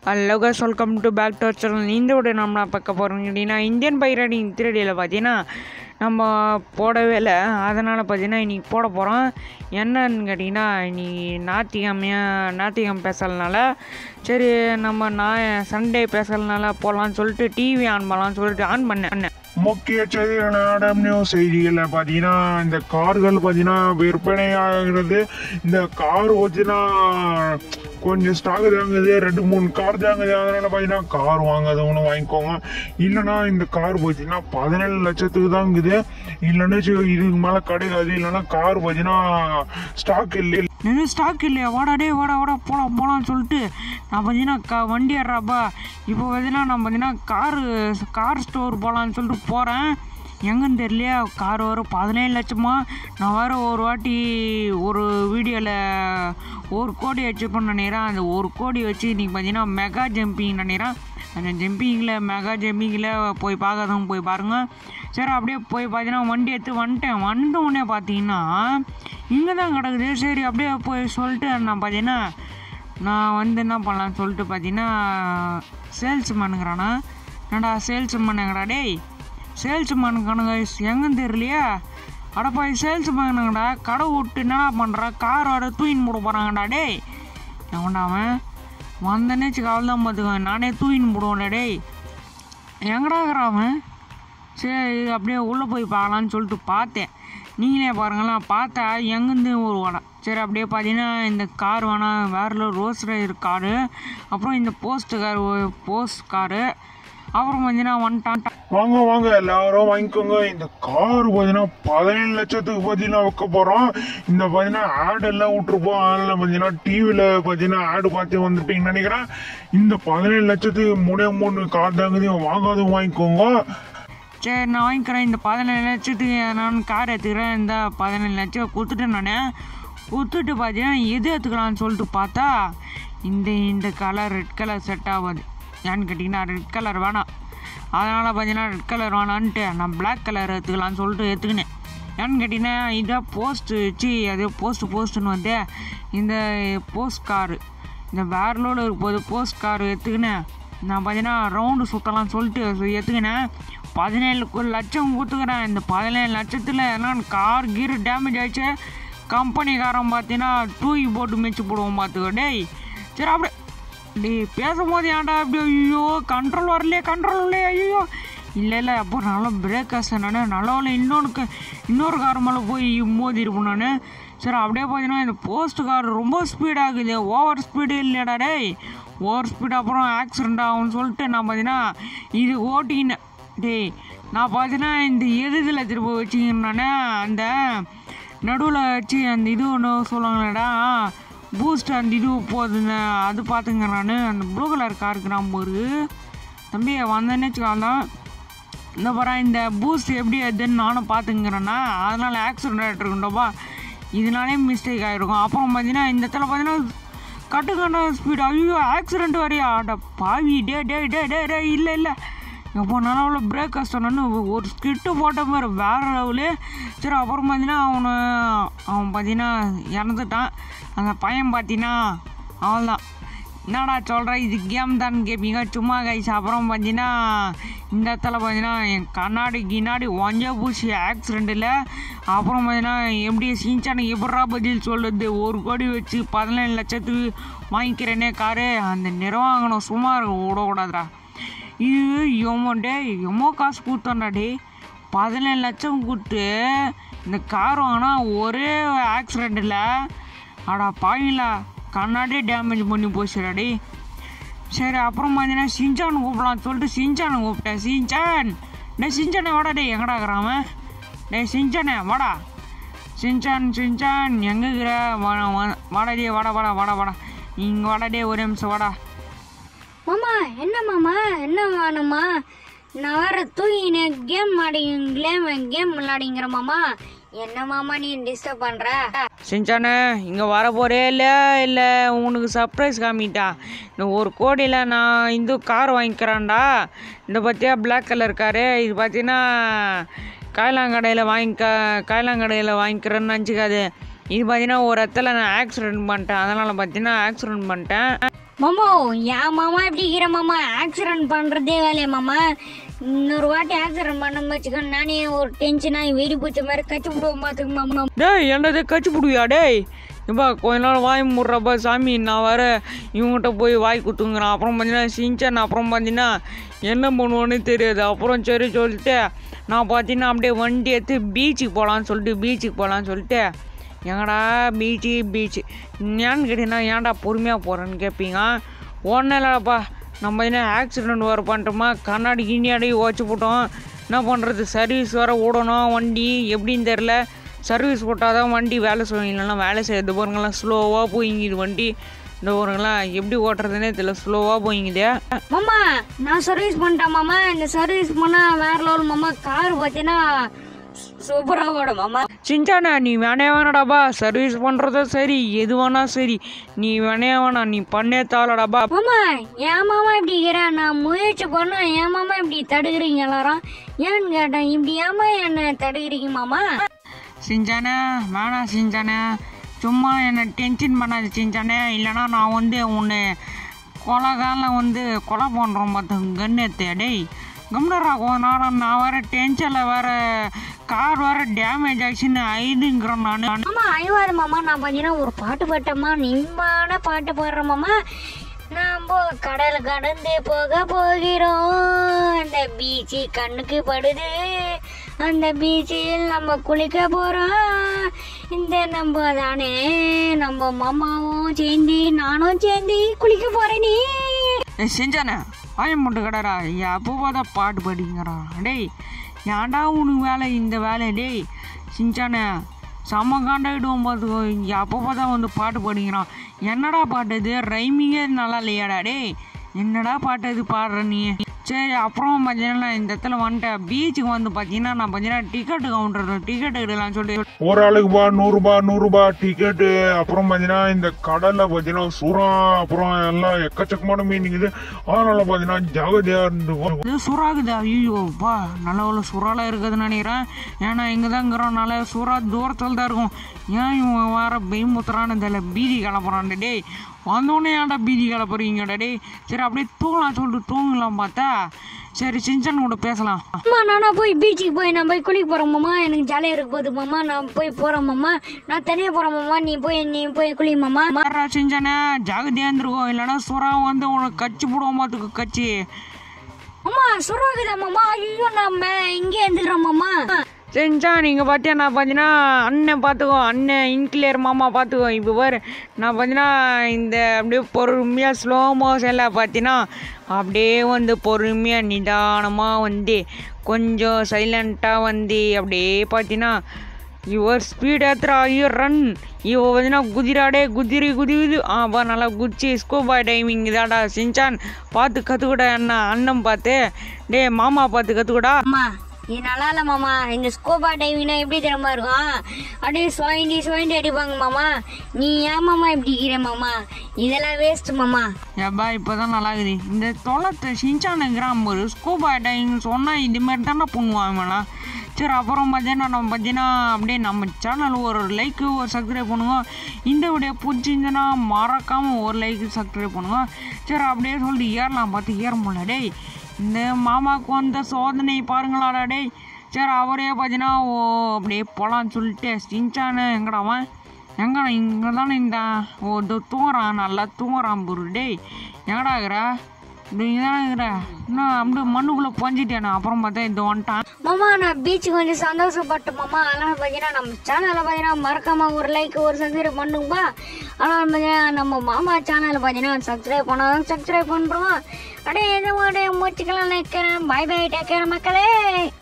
hello guys welcome to back to channel இந்த விட நம்ம பார்க்க போகிறோம் கேட்டிங்கன்னா இந்தியன் பை ரைடிங் திருடியில் பார்த்தீங்கன்னா நம்ம போடவே இல்லை அதனால் பார்த்தீங்கன்னா இன்றைக்கி போட போகிறோம் என்னன்னு கேட்டிங்கன்னா இன்னைக்கு ஞாத்திக்கிழமையாக ஞாத்திக்கிழமை பேசலனால சரி நம்ம நான் சண்டே பேசலனால போகலான்னு சொல்லிட்டு டிவி ஆன் பண்ணலாம்னு சொல்லிட்டு ஆன் பண்ணேன் முக்கிய செய்திகள் ஆடம் நியூஸ் செய்திகளில் பார்த்தீங்கன்னா இந்த கார்கள் பார்த்தீங்கன்னா விற்பனை ஆகிறது இந்த கார் பார்த்தீங்கன்னா கொஞ்சம் ஸ்டாக் தாங்குது ரெண்டு மூணு கார் தாங்குது அதனால பார்த்தீங்கன்னா கார் வாங்காத ஒன்று வாங்கிக்கோங்க இல்லைன்னா இந்த கார் பார்த்தீங்கன்னா பதினேழு லட்சத்துக்கு தான் இருக்குது இல்லைன்னா சரி, இதுக்கு மேலே கிடைக்காது இல்லைன்னா கார் பார்த்தீங்கன்னா ஸ்டாக் இல்லை நின்று ஸ்டாக் இல்லையா வாடா டே வாடா வாடா போகலாம் போகலான்னு சொல்லிட்டு நான் பார்த்தீங்கன்னா க வண்டி ஏறாப்பா இப்போ பார்த்தீங்கன்னா நான் பார்த்தீங்கன்னா காரு கார் ஸ்டோர் போகலான்னு சொல்லிட்டு போகிறேன் எங்கன்னு தெரியலையா கார் வரும் பதினேழு லட்சமா நான் வேறு ஒரு வாட்டி ஒரு வீடியோவில் ஒரு கோடி வச்சுப்பேன்னு நினைக்கிறேன் அந்த ஒரு கோடி வச்சு இன்றைக்கி பார்த்தீங்கன்னா மெகா ஜம்பிங் நினைக்கிறேன் அந்த ஜம்பிங்கில் மெகா ஜம்பிங்கில் போய் பார்க்காதவங்க போய் பாருங்கள் சரி அப்படியே போய் பார்த்தீங்கன்னா வண்டி எடுத்து வந்துட்டேன் வந்த உடனே பார்த்தீங்கன்னா இங்கே தான் கிடக்குது சரி அப்படியே போய் சொல்லிட்டு நான் பார்த்தீங்கன்னா நான் வந்து என்ன பண்ணலான்னு சொல்லிட்டு பார்த்தீங்கன்னா சேல்ஸ் மேனுங்கிறானா என்னடா சேல்ஸ் மேனுங்கடா டேய் சேல்ஸ் மேனுக்கானுங்க எங்கன்னு தெரியலையா அடப்பாய் சேல்ஸ் மேனுங்கடா கடை விட்டு என்ன பண்ணுறா காரோட தூயின் போட போகிறாங்கடா டேய் எவன்டா அவன் வந்தனே அவள் தான் பார்த்துக்கோ நானே தூயின் போடுவேன்டா டேய் எங்கடா இருக்கிறான் அவன் சரி அப்படியே உள்ளே போய் பார்க்கலான்னு சொல்லிட்டு பார்த்தேன் நீங்களே பாருங்களேன் பார்த்தா எங்கேருந்து ஒரு வடம் சரி அப்படியே பார்த்தீங்கன்னா இந்த கார் வேணாம் வேறு ரோஸ் ரைடர் காரு அப்புறம் இந்த போஸ்ட் கார் போஸ்ட் காரு அப்புறம் பார்த்தீங்கன்னா வந்துட்டான் வாங்க வாங்க எல்லாரும் வாங்கிக்கோங்க இந்த கார் பார்த்தீங்கன்னா பதினேழு லட்சத்துக்கு பார்த்தீங்கன்னா வைக்க போகிறோம் இந்த பார்த்தீங்கன்னா ஆட் எல்லாம் விட்டுருப்போம் அதில் பார்த்தீங்கன்னா டிவியில் பார்த்தீங்கன்னா ஆடு பார்த்து வந்துருப்பீங்கன்னு நினைக்கிறேன் இந்த பதினேழு லட்சத்துக்கு மூணே மூணு கார் தாங்குது வாங்காதும் வாங்கிக்கோங்க சரி நான் வாங்கிக்கிறேன் இந்த பதினேழு லட்சத்துக்கு நான் கார் எடுத்துக்கிறேன் இந்த பதினேழு லட்சம் கொடுத்துட்டேன் நான் கொடுத்துட்டு பார்த்தீங்கன்னா எது எடுத்துக்கலாம்னு சொல்லிட்டு பார்த்தா இந்த இந்த கலர் ரெட் கலர் செட் ஆகாது ஏன்னு கேட்டிங்கன்னா ரெட் கலர் வேணாம் அதனால் பார்த்தீங்கன்னா ரெட் கலர் வேணான்ட்டு நான் Black கலர் எடுத்துக்கலாம்னு சொல்லிட்டு எடுத்துக்கினேன் ஏன்னு கேட்டிங்கன்னா இதான் போஸ்ட்டு வச்சு அது போஸ்ட் போஸ்ட்டுன்னு வந்து இந்த போஸ்ட் காரு இந்த வேர்லோடு இருக்கும்போது போஸ்ட் கார் எடுத்துக்கினேன் நான் பார்த்தீங்கன்னா ரவுண்டு சுற்றலாம்னு சொல்லிட்டு எடுத்துக்கினேன் பதினேழு லட்சம் கொடுத்துக்கிறேன் இந்த பதினேழு லட்சத்தில் நான் கார் கீர் டேமேஜ் ஆயிடுச்சு கம்பெனிக்காரன் பார்த்தீங்கன்னா தூக்கி போட்டு மிச்சு போடுவோம் பார்த்துக்கோ டேய் சரி அப்படியே டேய் பேசும்போது ஏன்டா அப்படி ஐயோ கண்ட்ரோல் வரலையே கண்ட்ரோல் இல்லையே ஐயோ இல்லை இல்லை அப்போ நல்லா பிரேக் நான் நல்ல இன்னொன்று இன்னொரு கார் மேலே போய் மோதி இருப்பேன் நான் சரி அப்படியே பார்த்தீங்கன்னா இந்த போஸ்ட் கார் ரொம்ப ஸ்பீடாகுது ஓவர் ஸ்பீடு இல்லையாடா டேய் ஓவர் ஸ்பீடு அப்புறம் ஆக்சிடென்ட் ஆகும்னு சொல்லிட்டு நான் பார்த்தீங்கன்னா இது ஓட்டிக்கினேன் டேய் நான் பார்த்தீங்கன்னா இந்த எதுதில் திரும்ப வச்சுக்கினானே அந்த நடுவில் வச்சு அந்த இது ஒன்று சொல்லுவாங்களேடா பூஸ்ட் அந்த இது போகுதுங்க அது பார்த்துங்க நான் அந்த ப்ளூ கலர் காருக்கு நான் ஒரு தம்பி வந்தேன்னு வச்சுக்கலாம் இந்த பாரு இந்த பூஸ்ட் எப்படி அதுன்னு நானும் பார்த்துங்கிறேன்னா அதனால் ஆக்சிடென்ட் ஆகிட்டுருக்குண்டப்பா இதனாலே மிஸ்டேக் ஆகிருக்கும் அப்புறம் பார்த்தீங்கன்னா இந்த இடத்துல பார்த்தீங்கன்னா கட்டுக்கண்ட ஸ்பீடு ஐயோ ஆக்சிடென்ட் வரையா அட பாவி டே டே டே டே டே இல்லை இல்லை எப்போ நல்லா பிரேக் கஷ்டம்னு ஒரு ஸ்கிட்டு போட்ட மாதிரி வேற லெவலு சரி அப்புறம் பார்த்தீங்கன்னா அவனை அவன் பார்த்தீங்கன்னா இறந்துட்டான் அந்த பையன் பார்த்தீங்கன்னா அவன் தான் என்னடா சொல்கிற இது கேம் தான் கேட்பீங்க சும்மா கைஸ் அப்புறம் பார்த்தீங்கன்னா இந்த இடத்துல பார்த்தீங்கன்னா என் கண்ணாடி கின்னாடி ஒஞ்ச பூசி ஆக்சிடெண்ட்டில் அப்புறம் பார்த்தீங்கன்னா எப்படி சிஞ்சானுக்கு எப்படா பதில் சொல்லுது ஒரு கோடி வச்சு பதினேழு லட்சத்துக்கு வாங்கிக்கிறேனே காரு அந்த நிர்வாகனம் சும்மா இருக்க விடக்கூடாதுடா இது எம்மோ டே எம்மோ காசு கொடுத்தோண்டா டே பதினேழு லட்சம் கொடுத்து இந்த கார் வாங்கினா ஒரே ஆக்சிடெண்ட்டில் அடா பாவிங்களா கண்ணாடியே டேமேஜ் பண்ணி போச்சுடா டே சரி அப்புறம் பார்த்தீங்கன்னா சிஞ்சான் கூப்பிடலாம்னு சொல்லிட்டு சிஞ்சானை கூப்பிட்டேன் சிஞ்சான் டே சிஞ்சானே வாடா டே எங்கடா இருக்கிறான் டே சிஞ்சானே வாடா சிஞ்சான் சிஞ்சான் எங்கே இருக்கிற வா- வா- வாடா டே வாடா வாடா வாடா வாடா இங்கே வாடா டே ஒரு நிமிஷம் வாடா மாமா என்ன மாமா என்ன வேணுமா நான் வேற தூங்கினேன் கேம் ஆடிங்களே கேம் விளையாடிங்கிற மாமா என்ன மாமா நீ டிஸ்டர்ப் பண்ற சிஞ்சானே இங்கே வர போறே இல்லை இல்லை உனக்கு சர்ப்ரைஸ் காமிட்டா இந்த ஒரு கோடியில் நான் இந்த கார் வாங்கிக்கிறேன்டா இந்த பார்த்தியா பிளாக் கலர் காரு இது பார்த்தீங்கன்னா காயலாங்கடையில் வாங்கிக்க காயலாங்கடையில் வாங்கிக்கிறேன்னு நினச்சிக்காது இது பார்த்தீங்கன்னா ஒரு இடத்துல நான் ஆக்சிடென்ட் பண்ணிட்டேன் அதனால் பார்த்தீங்கன்னா ஆக்சிடென்ட் பண்ணிட்டேன் மாமா என் மாமா எப்படி இருக்கிற மாமா ஆக்சிடென்ட் பண்றதே வேலையா மாமா இன்னொரு வாட்டி ஆக்சிடென்ட் பண்ண வச்சுக்க நானே ஒரு டென்ஷனாகி வெடி பூச்ச மாதிரி கச்சி விடுவோம் பார்த்துக்கு மாமா டேய் என்னது கச்சி பிடுவியா டேய் இப்பா கொஞ்ச நாள் வாய் முடுறப்பா சாமி நான் வர இவங்ககிட்ட போய் வாய் குத்துங்கிறான் அப்புறம் பார்த்தீங்கன்னா சிஞ்சன் அப்புறம் பார்த்தீங்கன்னா என்ன பண்ணுவோன்னு தெரியாது அப்புறம் சரி சொல்லிட்டு நான் பார்த்தீங்கன்னா அப்படியே வண்டி எடுத்து பீச்சுக்கு போகலான்னு சொல்லிட்டு பீச்சுக்கு போகலான்னு சொல்லிட்டு எங்கடா பீச்சு பீச்சு ஏன்னு கேட்டீங்கன்னா ஏன்டா பொறுமையாக போகிறேன்னு கேட்பீங்க ஒன்றும் இல்லைப்பா நம்ம என்ன ஆக்சிடெண்ட் வர பண்ணிட்டோமா கண்ணாடி கிண்ணியாடி உடச்சி போட்டோம் என்ன பண்ணுறது சர்வீஸ் வர விடணும் வண்டி எப்படின்னு தெரில சர்வீஸ் போட்டால் தான் வண்டி வேலை செய்யும் இல்லைன்னா வேலை செய்யாது பாருங்களாம் ஸ்லோவாக போயிங்குது வண்டி இந்த பாருங்களாம் எப்படி ஓட்டுறதுனே தெரியல ஸ்லோவாக போயிங்குதே மாமா நான் சர்வீஸ் பண்ணிட்டேன் மாமா இந்த சர்வீஸ் பண்ணா வேற லெவல் மாமா கார் பார்த்தீங்கன்னா சூப்பராக ஓடும் மாமா சிஞ்சானா நீ வேணே வேணாடாப்பா சர்வீஸ் பண்ணுறதும் சரி எது வேணா சரி நீ வேணே வேணாம் நீ பண்ணே தாளடாப்பா மாமா என் மாமா இப்படி இருக்கிற நான் முயற்சி பண்ண என் மாமா இப்படி தடுக்கிறீங்க எல்லாரும் ஏன்னு கேட்டேன் இப்படி ஏமா என்ன தடுக்கிறீங்க மாமா சிஞ்சானே வேணாம் சிஞ்சானே சும்மா என்னை டென்ஷன் பண்ணாது சிஞ்சானே இல்லைனா நான் வந்து உன்னை கொலை காலில் வந்து கொலை பண்ணுறோம் பார்த்து கன் எடுத்து டேய் கம்னரா கொஞ்ச நேரம் நான் வேற டென்ஷனில் வேற கார் வேற டேமேஜ் ஆச்சுன்னு ஐதுங்கிறேன் நான் மாமா அழுவாது மாமா நான் பார்த்தீங்கன்னா ஒரு பாட்டு பாட்டம்மா நிம்பான பாட்டு பாடுறேன் மாமா நாம கடல் கடந்து போக போகிறோம் அந்த பீச்சு கண்ணுக்கு படுது அந்த பீச்சில் நம்ம குளிக்க போறோம் இந்த நம்ம தானே நம்ம மாமாவும் சேர்ந்து நானும் சேர்ந்து குளிக்க போறேன் நீ ஏய் செஞ்சானே வாயம் போட்டு கடடா எப்போ பார்த்தா பாட்டு பாடிங்கிறா டேய் ஏன்டா உனக்கு வேலை இந்த வேலை டேய் சிஞ்சானே செம்ம காண்டாயிடுவோம் பார்த்துக்கோ எப்போ பார்த்தா வந்து பாட்டு பாடிங்கிறான் என்னடா பாட்டு இது ரைமிங்கே நல்லா இல்லையாடா டேய் என்னடா பாட்டு இது பாடுற நீ சரி அப்புறம் பார்த்தீங்கன்னா இந்த இடத்துல வந்துட்டேன் பீச்சுக்கு வந்து பார்த்தீங்கன்னா நான் பார்த்தீங்கன்னா டிக்கெட்டு கவுண்டர் டிக்கெட் எடுக்கலாம்னு சொல்லிட்டு ஒரு ஆளுக்குப்பா நூறுபா நூறுபா டிக்கெட்டு அப்புறம் பார்த்தீங்கன்னா இந்த கடல்ல பார்த்தீங்கன்னா சுறா அப்புறம் எல்லாம் எக்கச்சக்கமான மீன் இருக்குது அதனால பார்த்தீங்கன்னா ஜாகிரதையா இருந்துக்கும் இது சுறாக்குது ஐயோப்பா நல்ல ஒரு சுறாலாம் இருக்குதுன்னு நினைக்கிறேன் ஏன்னா இங்கே தான் இருக்கிறோம்னால சுறா தூரத்தில் தான் இருக்கும் ஏன் இவன் வேற பெய்முத்துறான்னு தெரியல பீதி கிளப்புறான் டேய் வந்தோடனே ஏன்டா பீதி கிளப்புறீங்கடா டேய் சரி அப்படியே தூங்கலாம் சொல்லிட்டு தூங்கலாம் பார்த்தா சரி சிஞ்சன் கூட பேசலாம் அம்மா நானா போய் பீச்சுக்கு போய் நான் போய் குளிக்க போறேன் மாமா எனக்கு ஜாலியா இருக்க போகுது மாமா நான் போய் போறேன் மாமா நான் தனியா போறேன் மாமா நீ போய் நீ போய் குளி மாமா மாறா சிஞ்சனே ஜாகிரதையா இருந்திருக்கோம் இல்லைன்னா சுறா வந்து உனக்கு கச்சி போடுவோம் பார்த்துக்கு கச்சி அம்மா சுறாகுதா மாமா ஐயோ நம்ம இங்கே இருந்துக்கிறோம் மாமா செஞ்சா நீங்கள் பார்த்தியா நான் பார்த்தீங்கன்னா அண்ணன் பார்த்துக்கோ அண்ணன் இன்கிளியர் மாமா பார்த்துக்கோ இப்போ பாரு நான் பார்த்தீங்கன்னா இந்த அப்படியே பொறுமையாக ஸ்லோ மோஷனில் பார்த்தீங்கன்னா அப்படியே வந்து பொறுமையாக நிதானமாக வந்து கொஞ்சம் சைலண்ட்டாக வந்து அப்படியே பார்த்தீங்கன்னா இவர் ஸ்பீட் ஏத்துறா ஐயோ ரன் இவ பார்த்தீங்கன்னா குதிராடே குதிரி குதிவுது ஆ பா நல்லா குச்சி ஸ்கூபா டைவிங் இதாடா சிஞ்சான் பார்த்து கற்றுக்கூடா அண்ணா அண்ணன் பார்த்து டே மாமா பார்த்து கற்றுக்கூடா அம்மா இது நல்லா இல்ல மாமா இந்த ஸ்கோபா டைவிங்னா எப்படி தெரியுமா இருக்கும் அப்படியே சுவாண்டி சுவாண்டி அடிப்பாங்க மாமா நீ ஏன் மாமா இப்படி இருக்கிற மாமா இதெல்லாம் வேஸ்ட் மாமா ஏப்பா இப்போ தான் நல்லா இருக்குது இந்த தொலைத்த சிஞ்சானுங்கிறான் ஒரு ஸ்கூபா டைவிங் சொன்னால் இதுமாரி தானே பண்ணுவான் வேணாம் சரி அப்புறம் பார்த்தீங்கன்னா நம்ம பார்த்தீங்கன்னா அப்படியே நம்ம சேனல் ஒரு லைக்கு ஒரு சப்ஸ்கிரைப் பண்ணுங்க இந்த வீடியோ பிடிச்சிருந்துன்னா மறக்காமல் ஒரு லைக்கு சப்ஸ்கிரைப் பண்ணுங்க சரி அப்படியே சொல்லிட்டு ஏறலாம் பார்த்து ஏற முடியல டேய் இந்த மாமாவுக்கு வந்த சோதனை பாருங்களாடா டேய் சரி அவரே பார்த்தீங்கன்னா ஓ அப்படியே போகலான்னு சொல்லிட்டு சிஞ்சானு எங்கடாவன் எங்க இங்கே தானே இந்த ஓ இதோ தூங்குறான் நல்லா தூங்குறான் பொரு டேய் எங்கடா இருக்கிற இது இதான் இருக்கிற இன்னும் அப்படியே மண்ணுக்குள்ளே பொஞ்சிட்டேன் அப்புறம் பார்த்தா இது வந்துட்டான் மாமா நான் பீச்சுக்கு கொஞ்சம் சந்தோஷப்பட்டேன் மாமா அதனால பார்த்தீங்கன்னா நம்ம சேனலில் பார்த்தீங்கன்னா மறக்காம ஒரு லைக் ஒரு சப்ஸ்கிரைப் பண்ணுங்கப்பா ஆனால் பார்த்தீங்கன்னா நம்ம மாமா சேனலில் பார்த்தீங்கன்னா சப்ஸ்கிரைப் பண்ணாதான் சப்ஸ்கிரைப் பண்ணுறோம் அப்படியே எதுவும் அப்படியே மூச்சுக்கெல்லாம் நிற்கிறேன் பை பை டேக்கர் மக்களே